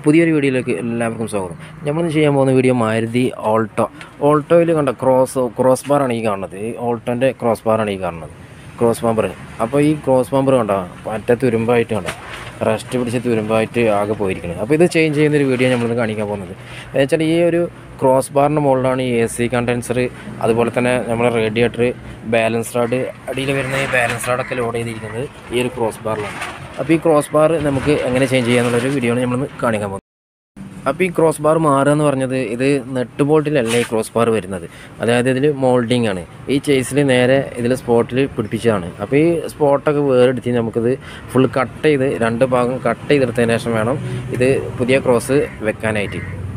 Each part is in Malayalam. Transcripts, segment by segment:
പുതിയൊരു വീഡിയോയിലേക്ക് എല്ലാവർക്കും സ്വാഗതം നമ്മളിന്ന് ചെയ്യാൻ പോകുന്ന വീഡിയോ മാരുതി ഓൾട്ടോ ഓൾട്ടോയിൽ കണ്ട ക്രോസ് ക്രോസ് ബാറാണ് ഈ കാണുന്നത് ഈ ഓൾട്ടോൻ്റെ ക്രോസ് ബാറാണ് ഈ കാണുന്നത് ക്രോസ് ബാമ്പർ അപ്പോൾ ഈ ക്രോസ് ബാമ്പർ കണ്ടോ പറ്റ തുരുമ്പായിട്ട് കണ്ടോ റെസ്റ്റ് പിടിച്ച് തുരുമ്പായിട്ട് ആകെ പോയിരിക്കുന്നത് അപ്പോൾ ഇത് ചേഞ്ച് ചെയ്യുന്നൊരു വീഡിയോ നമ്മളിന്ന് കാണിക്കാൻ പോകുന്നത് എന്ന് വെച്ചാൽ ഈ ഒരു ക്രോസ് ബാറിൻ്റെ മുകളിലാണ് ഈ എ സി കണ്ടൻസർ അതുപോലെ തന്നെ നമ്മുടെ റേഡിയേറ്റർ ബാലൻസ് റാഡ് അടിയിൽ വരുന്ന ഈ ബാലൻസ് റാഡൊക്കെ ലോഡ് ചെയ്തിരിക്കുന്നത് ഈ ഒരു ക്രോസ് ബാറിലാണ് അപ്പോൾ ഈ ക്രോസ് ബാർ നമുക്ക് എങ്ങനെ ചേഞ്ച് ചെയ്യാന്നുള്ളൊരു വീഡിയോ ആണ് നമ്മളിന്ന് കാണിക്കാൻ പോകുന്നത് അപ്പോൾ ഈ ക്രോസ് ബാർ മാറുക എന്ന് പറഞ്ഞത് ഇത് നെട്ട് ബോൾട്ടിലല്ല ഈ ക്രോസ് ബാർ വരുന്നത് അതായത് ഇതിൽ മോൾഡിംഗ് ആണ് ഈ ചേസിൽ നേരെ ഇതിൽ സ്പോട്ടിൽ പിടിപ്പിച്ചതാണ് അപ്പോൾ ഈ സ്പോട്ടൊക്കെ വേറെടുത്ത് നമുക്കിത് ഫുൾ കട്ട് ചെയ്ത് രണ്ട് ഭാഗം കട്ട് ചെയ്തെടുത്തതിന് ശേഷം വേണം ഇത് പുതിയ ക്രോസ് വെക്കാനായിട്ട്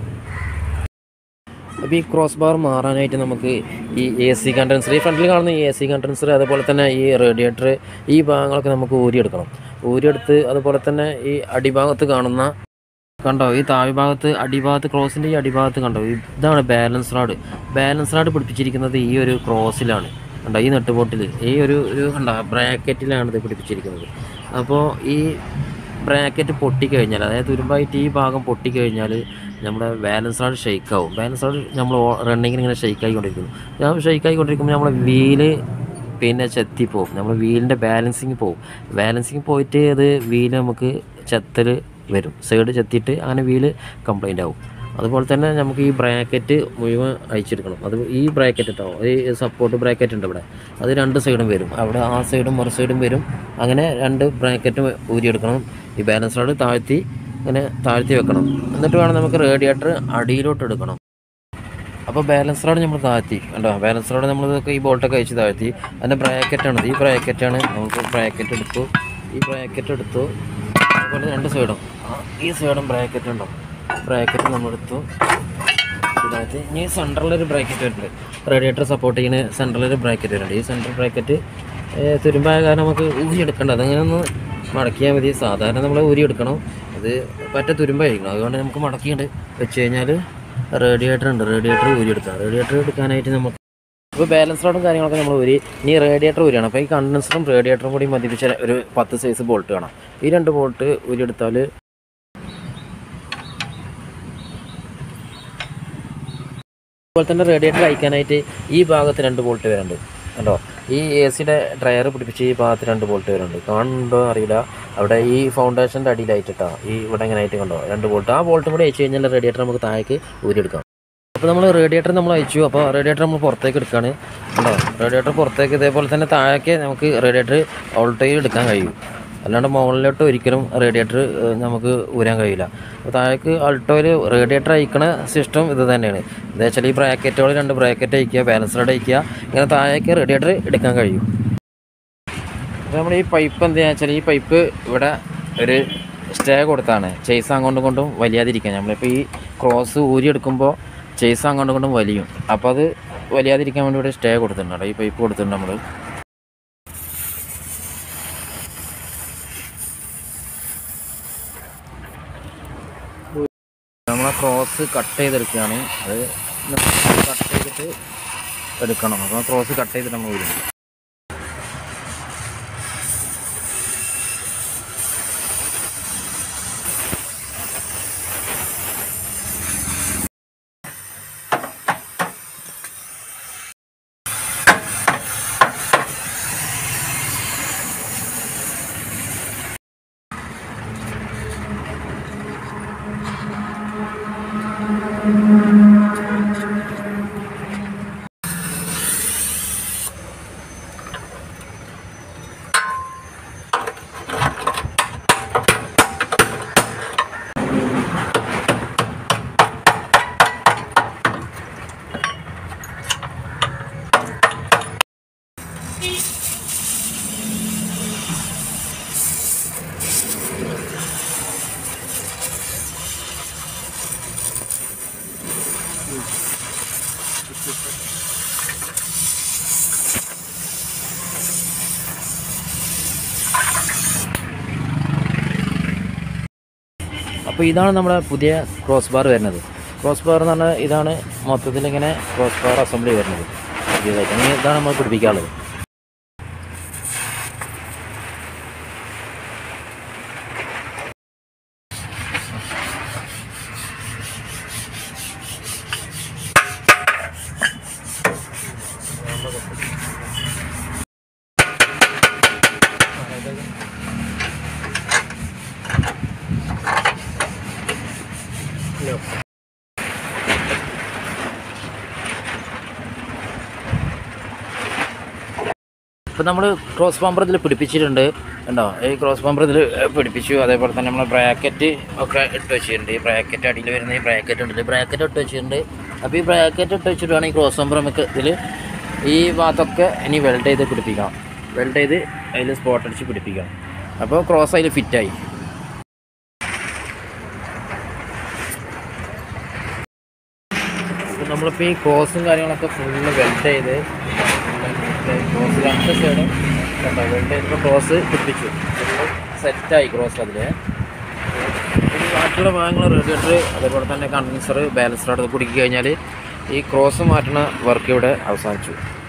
അപ്പോൾ ഈ ക്രോസ് ബാർ മാറാനായിട്ട് നമുക്ക് ഈ എ സി കണ്ടൻസർ ഈ ഫ്രണ്ടിൽ കാണുന്ന ഈ എ സി കണ്ടൻസർ അതുപോലെ തന്നെ ഈ റേഡിയേറ്റർ ഈ ഭാഗങ്ങളൊക്കെ നമുക്ക് ഊരിയെടുക്കണം ഊരിയെടുത്ത് അതുപോലെ തന്നെ ഈ അടിഭാഗത്ത് കാണുന്ന കണ്ടോ ഈ താഴെ ഭാഗത്ത് അടിഭാഗത്ത് ക്രോസിൻ്റെ ഈ അടിഭാഗത്ത് കണ്ടോ ഇതാണ് ബാലൻസ് റാഡ് ബാലൻസ് റാഡ് പിടിപ്പിച്ചിരിക്കുന്നത് ഈ ഒരു ക്രോസിലാണ് കണ്ടോ ഈ നെട്ടുപോട്ടിൽ ഈ ഒരു ഒരു കണ്ടോ ബ്രാക്കറ്റിലാണ് ഇത് പിടിപ്പിച്ചിരിക്കുന്നത് അപ്പോൾ ഈ ബ്രാക്കറ്റ് പൊട്ടിക്കഴിഞ്ഞാൽ അതായത് തുരുമ്പായിട്ട് ഈ ഭാഗം പൊട്ടിക്കഴിഞ്ഞാൽ നമ്മുടെ ബാലൻസ് റാഡ് ഷെയ്ക്ക് ആവും ബാലൻസ് റാഡ് നമ്മൾ റണ്ണിങ്ങിന് ഇങ്ങനെ ഷെയ്ക്ക് ആയിക്കൊണ്ടിരിക്കുന്നു ഞാൻ ഷെയ്ക്ക് ആയിക്കൊണ്ടിരിക്കുമ്പോൾ നമ്മളെ വീല് പിന്നെ ചെത്തി പോകും നമ്മൾ വീലിൻ്റെ ബാലൻസിങ് പോകും ബാലൻസിങ് പോയിട്ട് അത് വീല് നമുക്ക് ചെത്തൽ വരും സൈഡ് ചെത്തിയിട്ട് അങ്ങനെ വീല് കംപ്ലൈൻ്റ് ആവും അതുപോലെ തന്നെ നമുക്ക് ഈ ബ്രാക്കറ്റ് മുഴുവൻ അയച്ചെടുക്കണം അത് ഈ ബ്രാക്കറ്റ് കേട്ടോ ഈ സപ്പോർട്ട് ബ്രാക്കറ്റ് ഉണ്ട് ഇവിടെ അത് രണ്ട് സൈഡും വരും അവിടെ ആ സൈഡും മറു സൈഡും വരും അങ്ങനെ രണ്ട് ബ്രാക്കറ്റും ഊരിയെടുക്കണം ഈ ബാലൻസ് റോഡ് താഴ്ത്തി ഇങ്ങനെ താഴ്ത്തി വെക്കണം എന്നിട്ട് വേണം നമുക്ക് റേഡിയേറ്റർ അടിയിലോട്ട് എടുക്കണം അപ്പോൾ ബാലൻസ് റോഡ് നമ്മൾ താഴ്ത്തി കണ്ടോ ബാലൻസ് റോഡ് നമ്മൾ ഇതൊക്കെ ഈ ബോൾട്ടൊക്കെ അയച്ച് താഴ്ത്തി അതിൻ്റെ ബ്രാക്കറ്റാണ് ഈ ബ്രാക്കറ്റാണ് നമുക്ക് ബ്രാക്കറ്റ് എടുത്തു ഈ ബ്രാക്കറ്റ് എടുത്തു അതുപോലെ രണ്ട് സൈഡും ഈ സൈഡും ബ്രാക്കറ്റ് ഉണ്ടോ ബ്രാക്കറ്റ് നമ്മളെടുത്തു ഇതായത് ഇനി സെൻറ്ററിലൊരു ബ്രാക്കറ്റ് വരുന്നുണ്ട് റേഡിയേറ്റർ സപ്പോർട്ട് ചെയ്യുന്ന സെൻറ്ററിലൊരു ബ്രാക്കറ്റ് വരുന്നുണ്ട് ഈ സെൻറ്റർ ബ്രാക്കറ്റ് തുരുമ്പായ കാരണം നമുക്ക് ഊരി എടുക്കണ്ട അതങ്ങനെ ഒന്ന് മടക്കിയാൽ മതി സാധാരണ നമ്മൾ ഊരി എടുക്കണം അത് പറ്റ തുരുമ്പായിരിക്കണം അതുകൊണ്ട് നമുക്ക് മടക്കിയിട്ട് വെച്ച് കഴിഞ്ഞാൽ റേഡിയേറ്റർ ഉണ്ട് റേഡിയേറ്റർ ഊരി എടുക്കാം റേഡിയേറ്റർ എടുക്കാനായിട്ട് നമുക്ക് ഇപ്പോൾ ബാലൻസ് റോഡും കാര്യങ്ങളൊക്കെ നമ്മൾ ഊരി ഇനി റേഡിയേറ്റർ ഊരിയാണ് അപ്പോൾ ഈ കണ്ടൻസറും റേഡിയേറ്ററും കൂടി മതിപ്പിച്ച ഒരു പത്ത് സൈസ് ബോൾട്ട് വേണം ഈ രണ്ട് ബോൾട്ട് ഊരിയെടുത്താൽ അതുപോലെ തന്നെ റേഡിയേറ്റർ അയക്കാനായിട്ട് ഈ ഭാഗത്ത് രണ്ട് ബോൾട്ട് വരുന്നുണ്ട് കണ്ടോ ഈ എ സിയുടെ ഡ്രയർ പിടിപ്പിച്ച് ഈ ഭാഗത്ത് രണ്ട് ബോൾട്ട് വരുന്നുണ്ട് കാണുന്നുണ്ടോ അറിയില്ല അവിടെ ഈ ഫൗണ്ടേഷൻ്റെ അടിയിലായിട്ടാ ഈ ഇവിടെ ഇങ്ങനെ ആയിട്ട് കണ്ടോ രണ്ട് ബോൾട്ട് ആ ബോൾട്ടും കൂടി അയച്ചു കഴിഞ്ഞാൽ റേഡിയേറ്റർ നമുക്ക് താഴേക്ക് ഊരിയെടുക്കാം അപ്പോൾ നമ്മൾ റേഡിയേറ്റർ നമ്മൾ അയച്ചു അപ്പോൾ റേഡിയേറ്റർ നമ്മൾ പുറത്തേക്ക് എടുക്കുകയാണ് കണ്ടോ റേഡിയേറ്റർ പുറത്തേക്ക് ഇതേപോലെ തന്നെ താഴേക്ക് നമുക്ക് റേഡിയേറ്റർ ഓൾട്ടോയിൽ എടുക്കാൻ കഴിയും അല്ലാണ്ട് മുകളിലോട്ട് ഒരിക്കലും റേഡിയേറ്റർ നമുക്ക് ഊരാൻ കഴിയില്ല അപ്പോൾ താഴേക്ക് അൾട്ടോയിൽ റേഡിയേറ്റർ അയക്കണ സിസ്റ്റം ഇത് തന്നെയാണ് എന്താ വെച്ചാൽ ഈ ബ്രാക്കറ്റുകൾ രണ്ട് ബ്രാക്കറ്റ് അയക്കുക ബാലൻസ് റോഡ് അയക്കുക ഇങ്ങനെ താഴേക്ക് റേഡിയേറ്റർ എടുക്കാൻ കഴിയും അപ്പോൾ നമ്മൾ ഈ പൈപ്പ് എന്താ വെച്ചാൽ ഈ പൈപ്പ് ഇവിടെ ഒരു സ്റ്റേ കൊടുത്താണ് ചേസ് അങ്ങോട്ടും കൊണ്ടും വലിയാതിരിക്കാൻ നമ്മളിപ്പോൾ ഈ ക്രോസ് ഊരിയെടുക്കുമ്പോൾ ചേസ് അങ്ങോട്ടും കൊണ്ടും വലിയും അപ്പോൾ അത് വലിയാതിരിക്കാൻ വേണ്ടി ഇവിടെ സ്റ്റേ കൊടുത്തിട്ടുണ്ട് കേട്ടോ. ഈ പൈപ്പ് കൊടുത്തിട്ടുണ്ട് നമ്മൾ നമ്മളെ ക്രോസ് കട്ട് ചെയ്തെടുക്കുകയാണ് അത് കട്ട് ചെയ്തിട്ട് എടുക്കണം അപ്പോൾ ക്രോസ് കട്ട് ചെയ്തിട്ട് നമ്മൾ വരും അപ്പോൾ ഇതാണ് നമ്മുടെ പുതിയ ക്രോസ് ബാർ വരുന്നത് ക്രോസ് ബാർ എന്ന് പറഞ്ഞാൽ ഇതാണ് മൊത്തത്തിൽ ഇങ്ങനെ ക്രോസ് ബാർ അസംബ്ലി വരുന്നത് ഇതായിട്ട് ഇനി ഇതാണ് നമ്മൾ പിടിപ്പിക്കാനുള്ളത് ഇപ്പം നമ്മൾ ക്രോസ് പമ്പർ ഇതിൽ പിടിപ്പിച്ചിട്ടുണ്ട് ഉണ്ടോ ഈ ക്രോസ് പമ്പർ ഇതിൽ പിടിപ്പിച്ചു അതേപോലെ തന്നെ നമ്മൾ ബ്രാക്കറ്റ് ഒക്കെ ഇട്ട് വെച്ചിട്ടുണ്ട് ഈ ബ്രാക്കറ്റ് അടിയിൽ വരുന്ന ഈ ബ്രാക്കറ്റ് ഉണ്ട് ഈ ബ്രാക്കറ്റ് ഇട്ട് വെച്ചിട്ടുണ്ട് അപ്പോൾ ഈ ബ്രാക്കറ്റ് ഇട്ട് വെച്ചിട്ടാണ് ഈ ക്രോസ് പമ്പർ നമുക്ക് ഇതിൽ ഈ ഭാഗത്തൊക്കെ ഇനി വെൽഡ് ചെയ്ത് പിടിപ്പിക്കണം വെൽഡ് ചെയ്ത് അതിൽ സ്പോട്ട് അടിച്ച് പിടിപ്പിക്കണം അപ്പോൾ ക്രോസ് അതിൽ ഫിറ്റായി ഇപ്പം നമ്മളിപ്പോൾ ഈ ക്രോസും കാര്യങ്ങളൊക്കെ ഫുള്ള് വെൽഡ് ചെയ്ത് ക്രോസ് രണ്ട് സൈഡും കണ്ടോ വെൽഡ് ചെയ്തപ്പോൾ ക്രോസ് പിടിപ്പിച്ചു സെറ്റായി ക്രോസ് അതിൽ ഇനി ബാക്കിയുള്ള ഭാഗങ്ങൾ റേഡിയേറ്റർ അതേപോലെ തന്നെ കണ്ടൻസർ ബാലൻസർ അടുത്ത് കുടുക്കി കഴിഞ്ഞാൽ ഈ ക്രോസ് മാറ്റുന്ന വർക്ക് ഇവിടെ അവസാനിച്ചു